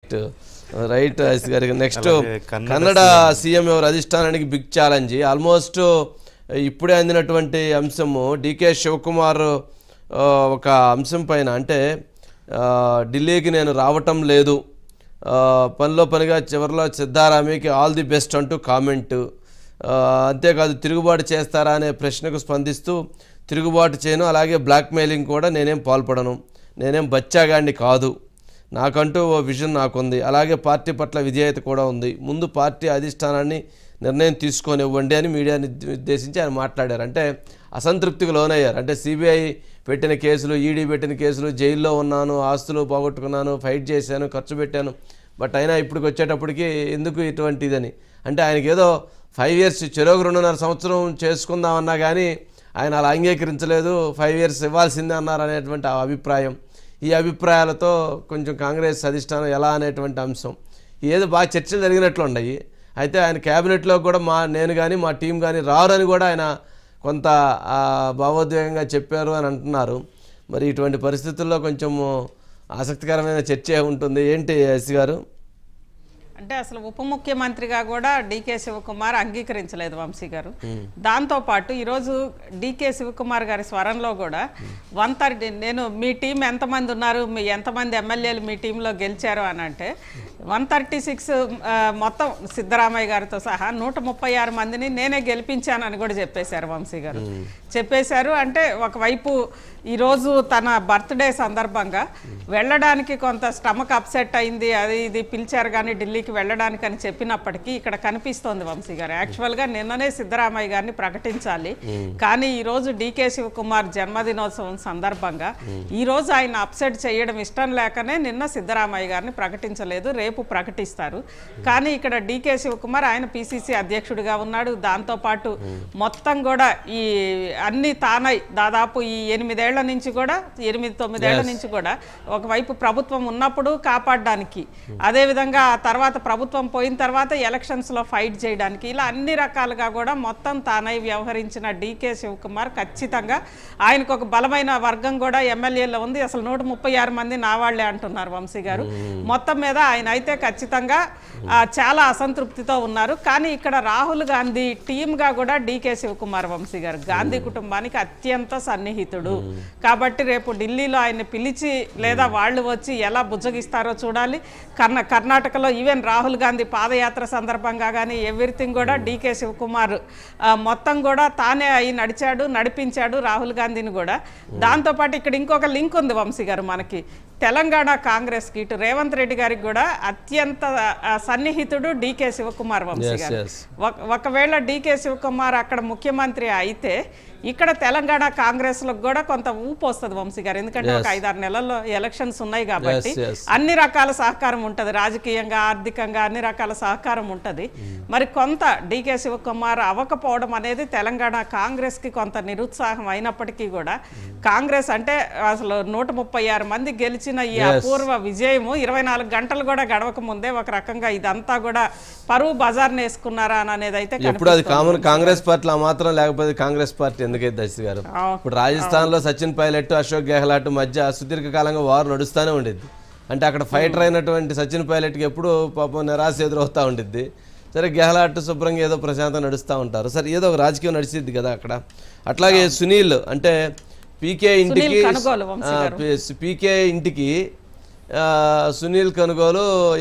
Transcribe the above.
Right right ఐస్ గారికి next అలాగే కన్నడ కన్నడ సీఎం ఎవరు అధిష్టానానికి బిగ్ ఛాలెంజ్ ఆల్మోస్ట్ ఇప్పుడే అందినటువంటి అంశము డికే శివకుమార్ ఆ, ఒక అంశం పైన అంటే ఆ, ఢిల్లీకి నేను రావటం లేదు ఆ, పనిలో పనిగా చివరిలో సిద్ధారామికి ఆల్ ది బెస్ట్ అంటూ కామెంట్ ఆ, అంతేకాదు తిరుగుబాటు చేస్తారా అనే ప్రశ్నకు స్పందిస్తూ తిరుగుబాటు చేయను అలాగే బ్లాక్మెయిలింగ్ కూడా నేనేం పాల్పడను నేనేం బచ్చాగాడిని కాదు నాకంటూ ఓ విజన్ నాకుంది అలాగే పార్టీ పట్ల విధేయత కూడా ఉంది ముందు పార్టీ అధిష్టానాన్ని నిర్ణయం తీసుకొని ఇవ్వండి అని మీడియాని ఉద్దేశించి ఆయన మాట్లాడారు అంటే అసంతృప్తికి లోనయ్యారు అంటే సిబిఐ పెట్టిన కేసులు ఈడీ పెట్టిన కేసులు జైల్లో ఉన్నాను ఆస్తులు పోగొట్టుకున్నాను ఫైట్ చేశాను ఖర్చు పెట్టాను బట్ అయినా ఇప్పటికి వచ్చేటప్పటికి ఎందుకు ఇటువంటి ఇదని అంటే ఆయనకి ఏదో ఫైవ్ ఇయర్స్ చెరోకు రెండున్నర సంవత్సరం చేసుకుందామన్నా కానీ ఆయన అలా అంగీకరించలేదు ఫైవ్ ఇయర్స్ ఇవ్వాల్సిందే అన్నారు అనేటువంటి ఆ అభిప్రాయం ఈ అభిప్రాయాలతో కొంచెం కాంగ్రెస్ అధిష్టానం ఎలా అనేటువంటి అంశం ఏదో బాగా చర్చలు జరిగినట్లు ఉన్నాయి అయితే ఆయన క్యాబినెట్లో కూడా మా నేను కానీ మా టీం కానీ రారని కూడా ఆయన కొంత ఆ, భావోద్వేగంగా చెప్పారు అని అంటున్నారు మరి ఇటువంటి పరిస్థితుల్లో కొంచెం ఆసక్తికరమైన చర్చే ఉంటుంది ఏంటి ఎస్ గారు అంటే అసలు ఉప ముఖ్యమంత్రిగా కూడా డీకే శివకుమార్ అంగీకరించలేదు వంశీ గారు దాంతో పాటు ఈరోజు డీకే శివకుమార్ గారి స్వరంలో కూడా వన్ థర్టీ నేను మీ టీం ఎంతమంది ఉన్నారు మీ ఎంతమంది ఎమ్మెల్యేలు మీ టీంలో గెలిచారు అని అంటే వన్ థర్టీ సిక్స్ మొత్తం సిద్ధరామయ్య గారితో సహా నూట ముప్పై ఆరు మందిని నేనే గెలిపించానని కూడా చెప్పేశారు వంశీ గారు చెప్పేశారు అంటే ఒకవైపు ఈరోజు తన బర్త్డే సందర్భంగా వెళ్ళడానికి కొంత స్టమక్ అప్సెట్ అయింది అది ఇది పిలిచారు కానీ ఢిల్లీకి వెళ్ళడానికి అని చెప్పినప్పటికీ ఇక్కడ కనిపిస్తోంది వంశీ గారు యాక్చువల్గా నిన్ననే సిద్ధరామయ్య గారిని ప్రకటించాలి కానీ ఈ రోజు డీకే శివకుమార్ జన్మదినోత్సవం సందర్భంగా ఈ రోజు ఆయన అప్సెట్ చేయడం ఇష్టం లేకనే నిన్న సిద్ధరామయ్య గారిని ప్రకటించలేదు రేపు ప్రకటిస్తారు కానీ ఇక్కడ డీకే శివకుమార్ ఆయన పిసిసి అధ్యక్షుడిగా ఉన్నాడు దాంతోపాటు మొత్తం కూడా ఈ అన్ని తానై దాదాపు ఈ ఎనిమిదేళ్ల నుంచి కూడా ఎనిమిది తొమ్మిదేళ్ల నుంచి కూడా ఒకవైపు ప్రభుత్వం ఉన్నప్పుడు కాపాడడానికి అదేవిధంగా ఆ తర్వాత ప్రభుత్వం పోయిన తర్వాత ఎలక్షన్స్ లో ఫైట్ చేయడానికి ఇలా అన్ని రకాలుగా కూడా మొత్తం తానై వ్యవహరించిన డీకే శివకుమార్ ఖచ్చితంగా ఆయనకు ఒక బలమైన వర్గం కూడా ఎమ్మెల్యేలో ఉంది అసలు నూట ముప్పై ఆరు మంది నా వాళ్ళే అంటున్నారు వంశీ గారు మొత్తం మీద ఆయన అయితే ఖచ్చితంగా ఆ, చాలా అసంతృప్తితో ఉన్నారు కానీ ఇక్కడ రాహుల్ గాంధీ టీమ్గా కూడా డీకే శివకుమార్ వంశీ గారు గాంధీ కుటుంబానికి అత్యంత సన్నిహితుడు కాబట్టి రేపు ఢిల్లీలో ఆయన్ని పిలిచి లేదా వాళ్ళు వచ్చి ఎలా బుజ్జగిస్తారో చూడాలి కర్ణ కర్ణాటకలో ఈవెన్ రాహుల్ గాంధీ పాదయాత్ర సందర్భంగా కానీ ఎవ్రీథింగ్ కూడా డీకే శివకుమార్ ఆ, మొత్తం కూడా తానే అయి నడిచాడు నడిపించాడు రాహుల్ గాంధీని కూడా దాంతోపాటు ఇక్కడ ఇంకొక లింక్ ఉంది వంశీ గారు మనకి తెలంగాణ కాంగ్రెస్కి ఇటు రేవంత్ రెడ్డి గారికి కూడా అత్యంత ఆ, సన్నిహితుడు DK Shivakumar Vamshi Yes, garu yes. ఒక- ఒకవేళ డీకే శివకుమార్ అక్కడ ముఖ్యమంత్రి అయితే ఇక్కడ తెలంగాణ కాంగ్రెస్ లో కూడా కొంత ఊపు వస్తుంది వంశీ గారు ఎందుకంటే ఒక ఐదారు నెలల్లో ఎలక్షన్స్ ఉన్నాయి కాబట్టి Yes, yes. అన్ని రకాల సహకారం ఉంటది రాజకీయంగా ఆర్థికంగా అన్ని రకాల సహకారం ఉంటది మరి కొంత డీకే శివకుమార్ అవ్వకపోవడం అనేది తెలంగాణ కాంగ్రెస్ కి కొంత నిరుత్సాహం అయినప్పటికీ కూడా కాంగ్రెస్ అంటే అసలు నూట ముప్పై ఆరు మంది గెలిచిన ఈ అపూర్వ విజయము ఇరవై నాలుగు గంటలు కూడా గడవక ముందే ఒక రకంగా ఇదంతా కూడా పరువు బజార్ వేసుకున్నారా అని అనేది అయితే ఎప్పుడు అది కామన్ కాంగ్రెస్ పార్టీలో ఆ మాత్రం లేకపోతే కాంగ్రెస్ పార్టీ ఎందుకైతే దశ గారు అవును. ఇప్పుడు రాజస్థాన్లో సచిన్ పైలట్ అశోక్ గెహ్లాట్ మధ్య సుదీర్ఘకాలంగా వారు నడుస్తూనే ఉండిద్ది అంటే అక్కడ ఫైటర్ అయినటువంటి సచిన్ పైలట్కి ఎప్పుడు పాపం నిరాశ ఎదురవుతూ ఉండిద్ది సరే గెహ్లాట్ శుభ్రంగా ఏదో ప్రశాంతంగా నడుస్తూ ఉంటారు సరే ఏదో ఒక రాజకీయం నడిచిద్ది కదా అక్కడ అట్లాగే సునీల్ అంటే పీకే ఇంటికి కనుగోలు వంశీ పీకే ఇంటికి ఆ, సునీల్ కనుగోలు